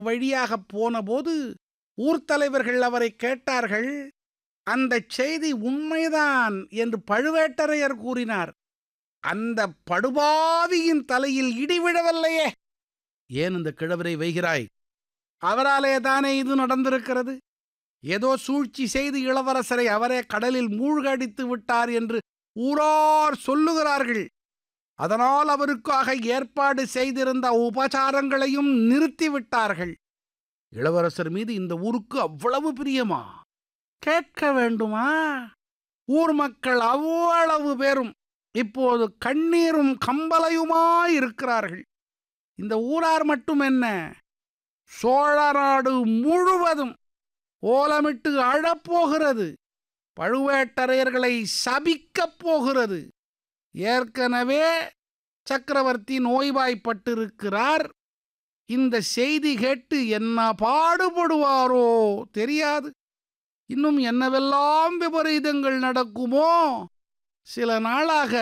வழியாக போனபோது ஊர்த் தலைவர்கள் அவரை கேட்டார்கள் அந்தச் செய்தி உண்மைதான் என்று பழுவேட்டரையர் கூறினார் அந்த படுபாவியின் தலையில் இடி விழவில்லையே ஏன் இந்த கிழவரை வைகிறாய் அவராலே தானே இது நடந்திருக்கிறது ஏதோ சூழ்ச்சி செய்து இளவரசரை அவரே கடலில் மூழ்கடித்து விட்டார் என்று ஊரார் சொல்லுகிறார்கள் அதனால் அவருக்காக ஏற்பாடு செய்திருந்த உபசாரங்களையும் நிறுத்திவிட்டார்கள் இளவரசர் மீது இந்த ஊருக்கு அவ்வளவு பிரியமா கேட்க வேண்டுமா ஊர் மக்கள் அவ்வளவு பேரும் இப்போது கண்ணீரும் கம்பலையுமாயிருக்கிறார்கள் இந்த ஊரார் மட்டும் என்ன சோழ நாடு முழுவதும் ஓலமிட்டு அழப்போகிறது பழுவேட்டரையர்களை சபிக்கப் போகிறது ஏற்கனவே சக்கரவர்த்தி நோய்வாய்ப்பட்டிருக்கிறார் இந்த செய்தி கேட்டு என்ன பாடுபடுவாரோ தெரியாது இன்னும் என்னவெல்லாம் விபரீதங்கள் நடக்குமோ சில நாளாக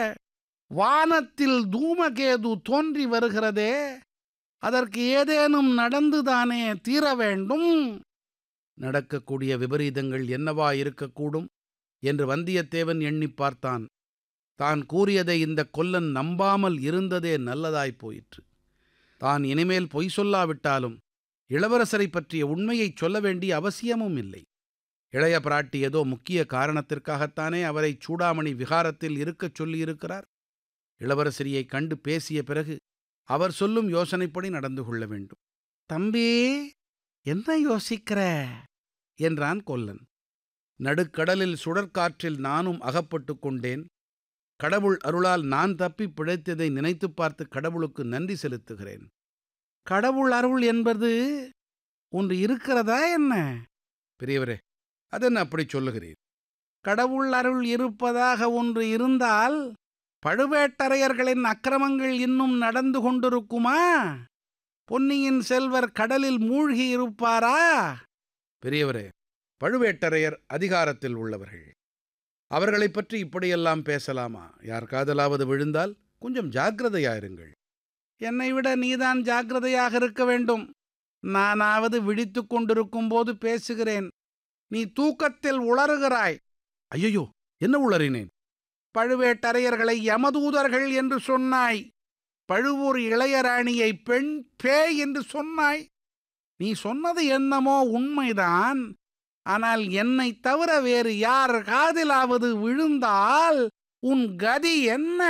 வானத்தில் தூமகேது தோன்றி வருகிறதே அதற்கு ஏதேனும் நடந்துதானே தீர வேண்டும் நடக்கக்கூடிய விபரீதங்கள் என்னவா இருக்கக்கூடும் என்று வந்தியத்தேவன் எண்ணிப் பார்த்தான் தான் கூறியதை இந்த கொல்லன் நம்பாமல் இருந்ததே நல்லதாய்ப் போயிற்று தான் இனிமேல் பொய் சொல்லாவிட்டாலும் இளவரசரை பற்றிய உண்மையைச் சொல்ல வேண்டிய அவசியமும் இல்லை இளைய பிராட்டி ஏதோ முக்கிய காரணத்திற்காகத்தானே அவரை சூடாமணி விகாரத்தில் இருக்கச் சொல்லியிருக்கிறார் இளவரசரியைக் கண்டு பேசிய பிறகு அவர் சொல்லும் யோசனைப்படி நடந்து கொள்ள வேண்டும் தம்பி என்ன யோசிக்கிற என்றான் கொல்லன் நடுக்கடலில் சுடற்காற்றில் நானும் அகப்பட்டு கொண்டேன் கடவுள் அருளால் நான் தப்பி பிழைத்ததை நினைத்துப் பார்த்து கடவுளுக்கு நன்றி செலுத்துகிறேன் கடவுள் அருள் என்பது ஒன்று இருக்கிறதா என்ன பெரியவரே அதென்ன அப்படி சொல்லுகிறீர் கடவுள் அருள் இருப்பதாக ஒன்று இருந்தால் பழுவேட்டரையர்களின் அக்கிரமங்கள் இன்னும் நடந்து கொண்டிருக்குமா பொன்னியின் செல்வர் கடலில் மூழ்கி இருப்பாரா பெரியவரே பழுவேட்டரையர் அதிகாரத்தில் உள்ளவர்கள் அவர்களைப் பற்றி இப்படியெல்லாம் பேசலாமா யார் காதலாவது விழுந்தால் கொஞ்சம் ஜாக்கிரதையாயிருங்கள் என்னை விட நீதான் ஜாக்கிரதையாக இருக்க வேண்டும் நானாவது விழித்துக் கொண்டிருக்கும் போது பேசுகிறேன் நீ தூக்கத்தில் உளறுகிறாய் ஐயோ என்ன உளறினேன் பழுவேட்டரையர்களை யமதூதர்கள் என்று சொன்னாய் பழுவூர் இளையராணியை பெண் பேய் என்று சொன்னாய் நீ சொன்னது என்னமோ உண்மைதான் ஆனால் என்னை தவிர வேறு யார் காதிலாவது விழுந்தால் உன் கதி என்ன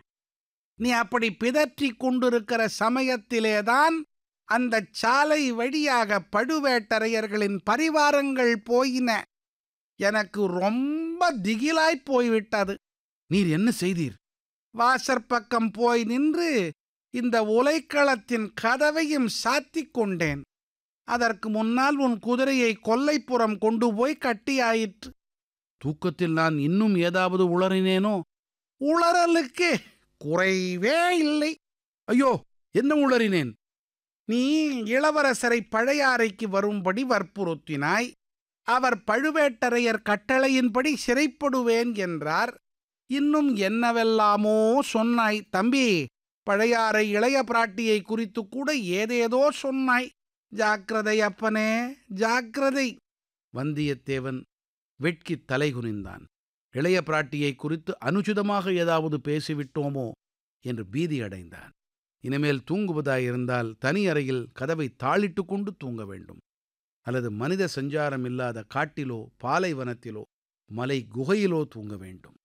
நீ அப்படி பிதற்றிக் கொண்டிருக்கிற சமயத்திலேதான் அந்த சாலை வழியாக பழுவேட்டரையர்களின் பரிவாரங்கள் போயின எனக்கு ரொம்ப திகிலாய்ப் போய்விட்டது நீர் என்ன செய்தீர் வாசற்பக்கம் போய் நின்று இந்த உலைக்களத்தின் கதவையும் சாத்திக் கொண்டேன் அதற்கு முன்னால் உன் குதிரையை கொல்லைப்புறம் கொண்டு போய் கட்டியாயிற்று தூக்கத்தில் நான் இன்னும் ஏதாவது உளறினேனோ உளறலுக்கு குறைவே இல்லை ஐயோ என்ன உளறினேன் நீ இளவரசரை பழையாறைக்கு வரும்படி வற்புறுத்தினாய் அவர் பழுவேட்டரையர் கட்டளையின்படி சிறைப்படுவேன் என்றார் இன்னும் என்னவெல்லாமோ சொன்னாய் தம்பி பழையாறை இளைய பிராட்டியை குறித்து கூட ஏதேதோ சொன்னாய் ஜாக்கிரதை அப்பனே ஜாக்கிரதை வந்தியத்தேவன் வெட்கித் தலைகுனிந்தான் இளைய பிராட்டியை குறித்து அனுச்சிதமாக ஏதாவது பேசிவிட்டோமோ என்று பீதி அடைந்தான் இனிமேல் தூங்குவதாயிருந்தால் தனி அறையில் கதவை தாளிட்டு கொண்டு தூங்க வேண்டும் அல்லது மனித சஞ்சாரம் இல்லாத காட்டிலோ பாலைவனத்திலோ மலை குகையிலோ தூங்க வேண்டும்